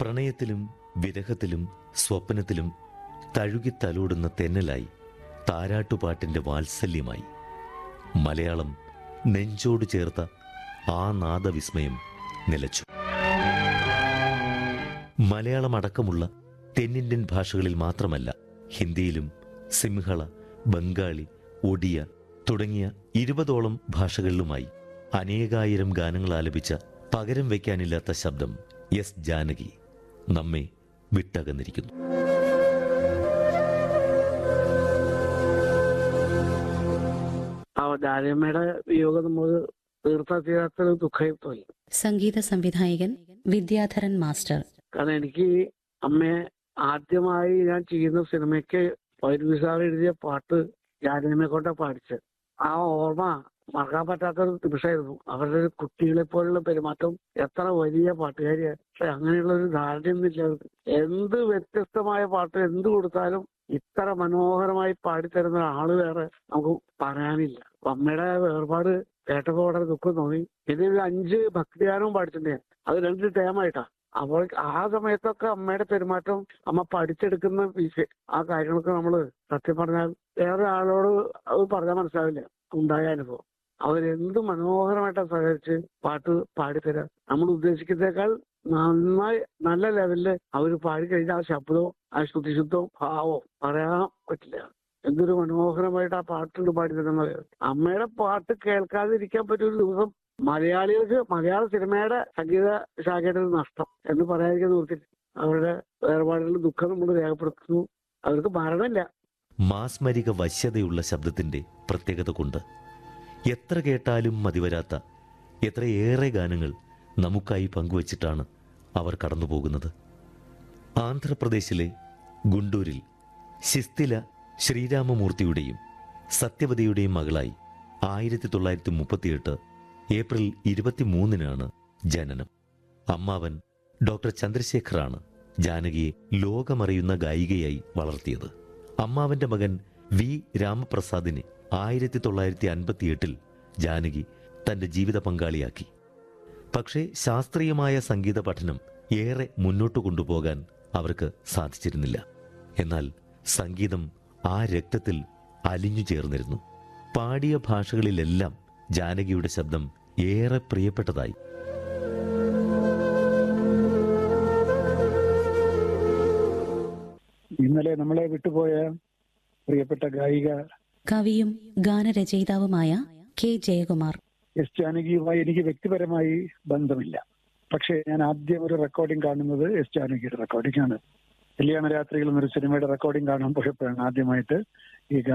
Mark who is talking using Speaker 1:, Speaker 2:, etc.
Speaker 1: പ്രണയത്തിലും വിരഹത്തിലും സ്വപ്നത്തിലും തഴുകി തലോടുന്ന തെന്നലായി താരാട്ടുപാട്ടിന്റെ വാത്സല്യമായി മലയാളം നെഞ്ചോട് ചേർത്ത ആ നാദവിസ്മയം നിലച്ചു മലയാളം അടക്കമുള്ള തെന്നിന്ത്യൻ ഭാഷകളിൽ മാത്രമല്ല ഹിന്ദിയിലും സിംഹള ബംഗാളി ഒഡിയ തുടങ്ങിയ ഇരുപതോളം ഭാഷകളിലുമായി അനേകായിരം ഗാനങ്ങൾ ആലപിച്ച പകരം വയ്ക്കാനില്ലാത്ത ശബ്ദം എസ് ജാനകി നമ്മെ വിട്ടകന്നിരിക്കുന്നു
Speaker 2: ആ ഡാലിയമ്മയുടെ വിയോഗം നമ്മൾ തീർത്താ തീരാത്തൊരു ദുഃഖമായി പോയി
Speaker 3: സംഗീത സംവിധായകൻ വിദ്യാധരൻ മാസ്റ്റർ
Speaker 2: കാരണം എനിക്ക് അമ്മയെ ആദ്യമായി ഞാൻ ചെയ്യുന്ന സിനിമയ്ക്ക് വൈദ്യുതി സാർ എഴുതിയ പാട്ട് ജാനമ്മയെ കൊണ്ടാ പാടിച്ചത് ആ ഓർമ്മ മറക്കാൻ പറ്റാത്തൊരു നിമിഷമായിരുന്നു അവരുടെ ഒരു കുട്ടികളെ പോലുള്ള പെരുമാറ്റം എത്ര വലിയ പാട്ടുകാരിയാണ് പക്ഷെ അങ്ങനെയുള്ള ഒരു ധാരണയൊന്നുമില്ല അവർക്ക് എന്ത് വ്യത്യസ്തമായ പാട്ട് എന്ത് കൊടുത്താലും ഇത്ര മനോഹരമായി പാടിത്തരുന്ന ആള് വേറെ നമുക്ക് പറയാനില്ല അപ്പൊ അമ്മയുടെ വേർപാട് കേട്ടപ്പോ വളരെ ദുഃഖം തോന്നി പിന്നെ ഒരു അഞ്ച് ഭക്തിഗാനവും പാടിച്ചിട്ടുണ്ട് ഞാൻ അത് രണ്ട് ടേമായിട്ടാ അപ്പോൾ ആ സമയത്തൊക്കെ അമ്മയുടെ പെരുമാറ്റം അമ്മ പഠിച്ചെടുക്കുന്ന വിഷയ ആ കാര്യങ്ങളൊക്കെ നമ്മള് സത്യം പറഞ്ഞാൽ വേറെ ആളോട് അത് പറഞ്ഞാൽ മനസ്സിലാവില്ല ഉണ്ടായ അനുഭവം അവരെന്ത് മനോഹരമായിട്ടാണ് സഹകരിച്ച് പാട്ട് പാടിത്തരാം നമ്മൾ ഉദ്ദേശിക്കുന്നേക്കാൾ നന്നായി നല്ല ലെവലില് അവര് പാടിക്കഴിഞ്ഞാൽ ആ ശബ്ദവും ആ ശ്രുതിശുദ്ധവും ഭാവവും പറയാൻ പറ്റില്ല എന്തൊരു മനോഹരമായിട്ട് ആ പാട്ടുണ്ട് പാടിത്തരുന്നത് അമ്മയുടെ പാട്ട് കേൾക്കാതിരിക്കാൻ പറ്റിയ ഒരു ദിവസം മലയാളികൾക്ക് മലയാള സിനിമയുടെ സംഗീത ശാഖയുടെ ഒരു നഷ്ടം എന്ന് പറയാതിരിക്കാൻ നിർത്തില്ല അവരുടെ വേർപാടുകളുടെ ദുഃഖം നമ്മൾ രേഖപ്പെടുത്തുന്നു അവർക്ക് മരണമില്ല
Speaker 1: മാസ്മരിക വശ്യതയുള്ള ശബ്ദത്തിന്റെ പ്രത്യേകത കൊണ്ട് എത്ര കേട്ടാലും മതിവരാത്ത എത്രയേറെ ഗാനങ്ങൾ നമുക്കായി പങ്കുവച്ചിട്ടാണ് അവർ കടന്നുപോകുന്നത് ആന്ധ്രാപ്രദേശിലെ ഗുണ്ടൂരിൽ ശിസ്തില ശ്രീരാമമൂർത്തിയുടെയും സത്യവതിയുടെയും മകളായി ആയിരത്തി തൊള്ളായിരത്തി മുപ്പത്തിയെട്ട് ഏപ്രിൽ ഇരുപത്തിമൂന്നിനാണ് ജനനം അമ്മാവൻ ഡോക്ടർ ചന്ദ്രശേഖറാണ് ജാനകിയെ ലോകമറിയുന്ന ഗായികയായി വളർത്തിയത് അമ്മാവന്റെ മകൻ വി രാമപ്രസാദിനെ ആയിരത്തി തൊള്ളായിരത്തി അൻപത്തിയെട്ടിൽ ജാനകി തന്റെ ജീവിത പങ്കാളിയാക്കി പക്ഷേ ശാസ്ത്രീയമായ സംഗീത പഠനം ഏറെ മുന്നോട്ട് കൊണ്ടുപോകാൻ അവർക്ക് സാധിച്ചിരുന്നില്ല എന്നാൽ സംഗീതം ആ രക്തത്തിൽ അലിഞ്ഞു ചേർന്നിരുന്നു പാടിയ ഭാഷകളിലെല്ലാം ജാനകിയുടെ ശബ്ദം ഏറെ പ്രിയപ്പെട്ടതായി
Speaker 4: ഇന്നലെ നമ്മളെ വിട്ടുപോയ പ്രിയപ്പെട്ട ഗായിക
Speaker 3: കവിയും ഗാനരചയിതാവുമായ കെ ജയകുമാർ
Speaker 4: എസ് ജാനകിയുമായി എനിക്ക് വ്യക്തിപരമായി ബന്ധമില്ല പക്ഷേ ഞാൻ ആദ്യം ഒരു റെക്കോർഡിംഗ് കാണുന്നത് എസ് ജാനകിയുടെ റെക്കോർഡിംഗ് ആണ് കല്യാണ രാത്രികൾ എന്നൊരു സിനിമയുടെ റെക്കോർഡിംഗ് കാണാൻ പോയപ്പോഴാണ് ആദ്യമായിട്ട് ഈ